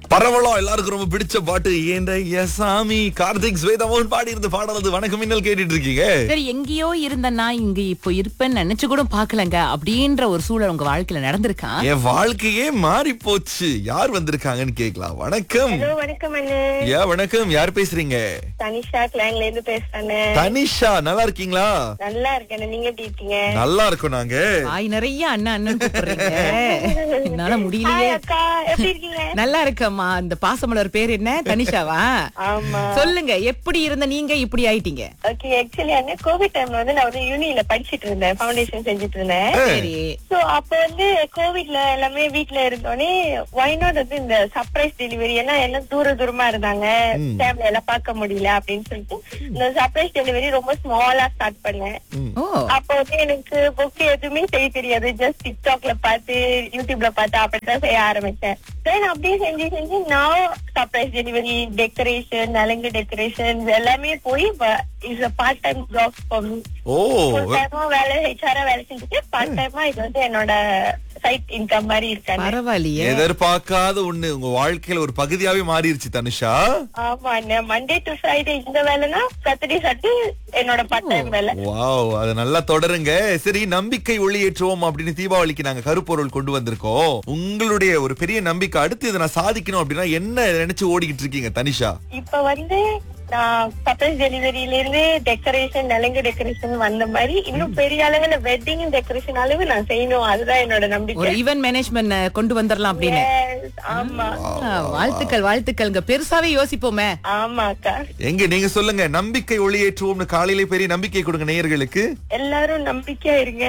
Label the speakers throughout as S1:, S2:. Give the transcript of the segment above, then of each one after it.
S1: பரவலா எல்லாருக்கும் ரொம்ப பிடிச்ச பாட்டு ஏண்ட சாமி கார்த்திக் ஸ்வேதாமோகன் பாடி இருந்த பாடலது வணக்கம் மின்னல் கேட்டுட்டு இருக்கீங்க
S2: சரி எங்கேயோ இருந்த நான் இங்க இப்போ இருப்பேன்னு நினைச்சு கூட பாக்கலங்க அப்படின்ற ஒரு சூழல் உங்க வாழ்க்கையில நடந்திருக்கா
S1: என் வாழ்க்கையே மாறி போச்சு யார் வந்திருக்காங்கன்னு கேக்கலாம் வணக்கம்
S3: ஹலோ வணக்கம் அண்ணு
S1: ஏ வணக்கம் யார் பேசுறீங்க
S3: தனிஷா கிளாங்ல இருந்து பேசுறேன்
S1: தனிஷா நல்லா இருக்கீங்களா
S3: நல்லா இருக்கேன் நீங்க எப்படி இருக்கீங்க
S1: நல்லா இருக்கோம் நாங்க
S2: வாய் நிறைய அண்ணன் அண்ணன் கூப்பிடுறீங்க என்னால முடியலையே
S3: ஹாய் அக்கா எப்படி இருக்கீங்க
S2: நல்லா இருக்கம்மா இந்த பாசமலர் பேர் என்ன தனிஷாவா
S3: ஆமா
S2: சொல்லுங்க எப்படி இருந்த நீங்க இப்படி ஆயிட்டீங்க
S3: ஓகே ஆக்சுவலி அண்ணு கோவிட் டைம்ல வந்து நான் வந்து யூனியில படிச்சிட்டு இருந்தேன் ஃபவுண்டேஷன் செஞ்சுட்டு இருந்தேன்
S2: சரி
S3: சோ அப்ப வந்து கோவிட்ல எல்லாமே வீட்ல இருந்தோடனே ஒய் நாட் வந்து இந்த சர்ப்ரைஸ் டெலிவரி எல்லாம் எல்லாம் தூர தூரமா இருந்தாங்க ஃபேமிலி எல்லாம் பார்க்க முடியல அப்படின்னு சொல்லிட்டு இந்த சர்ப்ரைஸ் டெலிவரி ரொம்ப ஸ்மாலா ஸ்டார்ட் பண்ணேன்
S2: ஓ
S3: அப்ப வந்து எனக்கு புக் எதுவுமே செய்ய தெரியாது ஜஸ்ட் டிக்டாக்ல பார்த்து யூடியூப்ல பார்த்து அப்படிதான் செய்ய ஆரம்பிச்சேன் தென் அப்படியே செஞ்சு செஞ்சு நான் சர்ப்ரைஸ் டெலிவரி டெக்கரேஷன் நலங்கு டெக்கரேஷன் எல்லாமே போய் is a part time job for me
S1: oh
S3: full டைமா வேலை ஹெச்ஆரா வேலை செஞ்சுட்டு பார்ட் டைமா இது வந்து என்னோட சைட் இன்கம் மாதிரி இருக்காங்க
S2: பரவாயில்லையே
S1: எதிர்பார்க்காத ஒண்ணு உங்க வாழ்க்கையில ஒரு பகுதியாவே மாறிடுச்சு தனுஷா
S3: ஆமா மண்டே டு ஃப்ரைடே இந்த வேலைனா சாட்டர்டே சட்டே என்னோட பார்ட் டைம் வேலை
S1: வாவ் அது நல்லா தொடருங்க சரி நம்பிக்கை ஒளியேற்றுவோம் அப்படின்னு தீபாவளிக்கு நாங்க கருப்பொருள் கொண்டு வந்திருக்கோம் உங்களுடைய ஒரு பெரிய நம்பிக்கை அடுத்து இதை நான் சாதிக்கணும் அப்படின்னா என்ன நினைச்சு ஓடிக்கிட்டு இருக்கீங்க தனிஷா
S3: இப்ப வந்து நான் சர்ப்ரைஸ் டெலிவரியில இருந்து டெக்கரேஷன் நலங்கு டெக்கரேஷன் வந்த மாதிரி இன்னும் பெரிய அளவுல வெட்டிங் டெக்கரேஷன் அளவு நான் செய்யணும் அதுதான் என்னோட
S2: ஒரு
S3: நம்பிக்கை
S2: ஈவென்ட் மேனேஜ்மெண்ட் கொண்டு வந்துடலாம் அப்படின்னு
S3: Yes, ஆமா
S2: ஆ, வாழ்த்துக்கள் வாழ்த்துக்கள்ங்க பெருசாவே யோசிப்போமே
S3: ஆமா அக்கா
S1: எங்க நீங்க சொல்லுங்க நம்பிக்கை ஒளியேற்றுவோம்னு காலையிலே பெரிய நம்பிக்கை கொடுங்க நேயர்களுக்கு
S3: எல்லாரும் நம்பிக்கையா இருங்க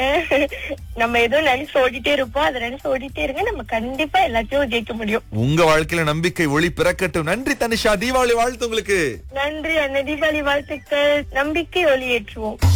S3: நம்ம ஏதோ நினைச்சு ஓடிட்டே இருப்போம் அதை நினைச்சு ஓடிட்டே இருங்க நம்ம கண்டிப்பா எல்லாத்தையும் ஜெயிக்க முடியும்
S1: உங்க வாழ்க்கையில நம்பிக்கை ஒளி பிறக்கட்டும் நன்றி தனிஷா தீபாவளி வாழ்த்து உங்களுக்கு
S3: நன்றி அண்ணன் தீபாவளி வாழ்த்துக்கள் நம்பிக்கை ஒளியேற்றுவோம்